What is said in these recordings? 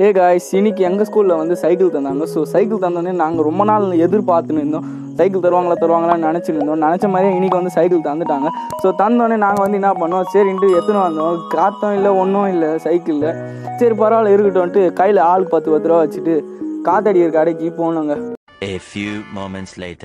ஏ guys இன்னைக்கு எங்கள் ஸ்கூலில் வந்து சைக்கிள் தந்தாங்க ஸோ சைக்கிள் தந்தோடனே நாங்கள் ரொம்ப நாள் எதிர்பார்த்துன்னு இருந்தோம் சைக்கிள் தருவாங்களா தருவாங்களான்னு நினச்சிட்டு இருந்தோம் நினச்ச மாதிரியே இன்னைக்கு வந்து சைக்கிள் தந்துட்டாங்க ஸோ தந்தோடனே நாங்கள் வந்து என்ன பண்ணோம் சரின்ட்டு எத்தனை வந்தோம் காற்றும் இல்லை ஒன்றும் இல்லை சைக்கிளில் சரி பரவாயில்ல இருக்கட்டும்ன்ட்டு கையில் ஆளுக்கு பத்து பத்து ரூபா வச்சுட்டு காத்தடிக்கிற கடைக்கு போனோங்க A few moments later.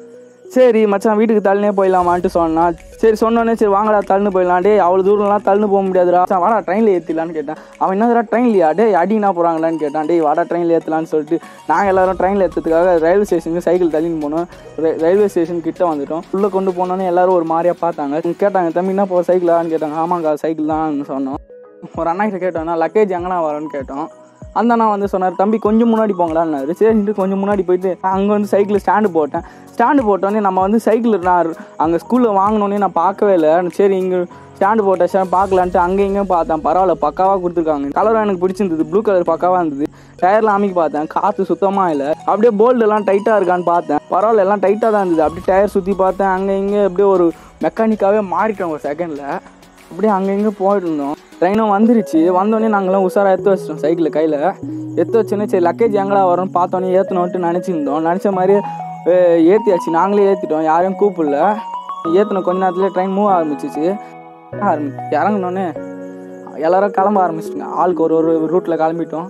சரி மச்சான் வீட்டுக்கு தள்ளினே போயிடலாமான்ட்டு சொன்னான் சரி சொன்னோன்னே சரி வாங்கடா தள்ளுன்னு போயிடலாம் டே அவ்வளோ தூரம்லாம் தள்ளுன்னு போக முடியாதுடா மச்சான், வாடா ட்ரெயினில் ஏற்றிடலான்னு கேட்டேன் அவன் என்னதுடா ட்ரெயின்லையா டே அடினா போகிறாங்களான்னு கேட்டான் டேய் வாடா ட்ரெயினில் ஏற்றலான்னு சொல்லிட்டு நாங்கள் எல்லாரும் ட்ரெயினில் ஏற்றுறதுக்காக ரயில்வே ஸ்டேஷனுக்கு சைக்கிள் தள்ளின்னு போனோம் ர- ரயில்வே ஸ்டேஷன் கிட்ட வந்துட்டோம் உள்ளே கொண்டு போனோன்னே எல்லாரும் ஒரு மாதிரியாக பார்த்தாங்க கேட்டாங்க தம்பி என்ன போ சைக்கிளான்னு கேட்டாங்க ஆமாங்கா சைக்கிள் தான் சொன்னோம் ஒரு அண்ணா கிட்ட கேட்டோம்னா லக்கேஜ் எங்கண்ணா வரோன்னு கேட்டோம் அந்த அண்ணா வந்து சொன்னார் தம்பி கொஞ்சம் முன்னாடி போங்களான்னாரு சரின்ட்டு கொஞ்சம் முன்னாடி போயிட்டு அங்கே வந்து சைக்கிள் ஸ்டாண்டு போட்டேன் ஸ்டாண்டு போட்டோன்னே நம்ம வந்து சைக்கிள் நான் அங்கே ஸ்கூலில் வாங்கினோன்னே நான் பார்க்கவே இல்லை சரி இங்கே ஸ்டாண்டு போட்ட சார் பார்க்கலான்ட்டு அங்கே இங்கேயும் பார்த்தேன் பரவாயில்ல பக்காவாக கொடுத்துருக்காங்க கலரும் எனக்கு பிடிச்சிருந்தது ப்ளூ கலர் பக்காவாக இருந்தது டயர்லாம் அமைக்க பார்த்தேன் காற்று சுத்தமாக இல்லை அப்படியே போல்டு எல்லாம் டைட்டாக இருக்கான்னு பார்த்தேன் பரவாயில்ல எல்லாம் டைட்டாக தான் இருந்தது அப்படியே டயர் சுற்றி பார்த்தேன் அங்கே இங்கே அப்படியே ஒரு மெக்கானிக்காகவே மாறிட்டோம் ஒரு செகண்டில் அப்படியே அங்கே இங்கே போயிட்டு இருந்தோம் ட்ரெயினும் வந்துருச்சு வந்தோடனே நாங்களாம் உஷாராக எடுத்து வச்சிட்டோம் சைக்கிள் கையில் எடுத்து வச்சோன்னே சரி லக்கேஜ் எங்கடா வரும்னு பார்த்தோன்னே ஏற்றணுன்ட்டு நினச்சிருந்தோம் நினச்ச மாதிரியே ஏற்றியாச்சு நாங்களே ஏற்றிட்டோம் யாரையும் கூப்பிடல ஏற்றின கொஞ்ச நேரத்தில் ட்ரெயின் மூவ் ஆரம்பிச்சிச்சு ஆரம்பி இறங்கினோன்னே எல்லாரும் கிளம்ப ஆரம்பிச்சிட்டுங்க ஆளுக்கு ஒரு ஒரு ரூட்டில் கிளம்பிட்டோம்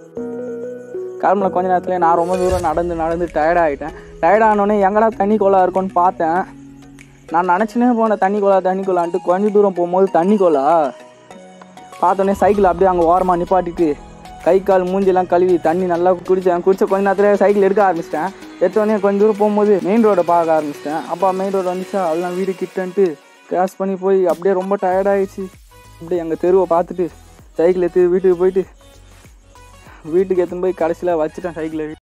கிளம்புன கொஞ்ச நேரத்துல நான் ரொம்ப தூரம் நடந்து நடந்து டயர்ட் ஆகிட்டேன் டயர்ட் ஆனோடனே எங்கடா தண்ணி கோலா இருக்கும்னு பார்த்தேன் நான் நினச்சினே போனேன் தண்ணி கோலா தண்ணி கோலான்ட்டு கொஞ்ச தூரம் போகும்போது தண்ணி கோலா பார்த்தோன்னே சைக்கிள் அப்படியே அங்கே ஓரமாக நிப்பாட்டிட்டு கை கால் மூஞ்சிலாம் கழுவி தண்ணி நல்லா குடித்தேன் குடிச்ச கொஞ்ச நேரத்தில் சைக்கிள் எடுக்க ஆரம்பிச்சிட்டேன் எடுத்தோடனே கொஞ்சம் தூரம் போகும்போது மெயின் ரோடை பார்க்க ஆரம்பிச்சிட்டேன் அப்போ மெயின் ரோடு வந்துச்சா அதெல்லாம் வீடு கிட்டன்ட்டு கிராஸ் பண்ணி போய் அப்படியே ரொம்ப டயர்டாகிடுச்சு அப்படியே எங்கள் தெருவை பார்த்துட்டு சைக்கிள் எடுத்து வீட்டுக்கு போயிட்டு வீட்டுக்கு எடுத்துன்னு போய் கடைசியில் வச்சுட்டேன் சைக்கிளை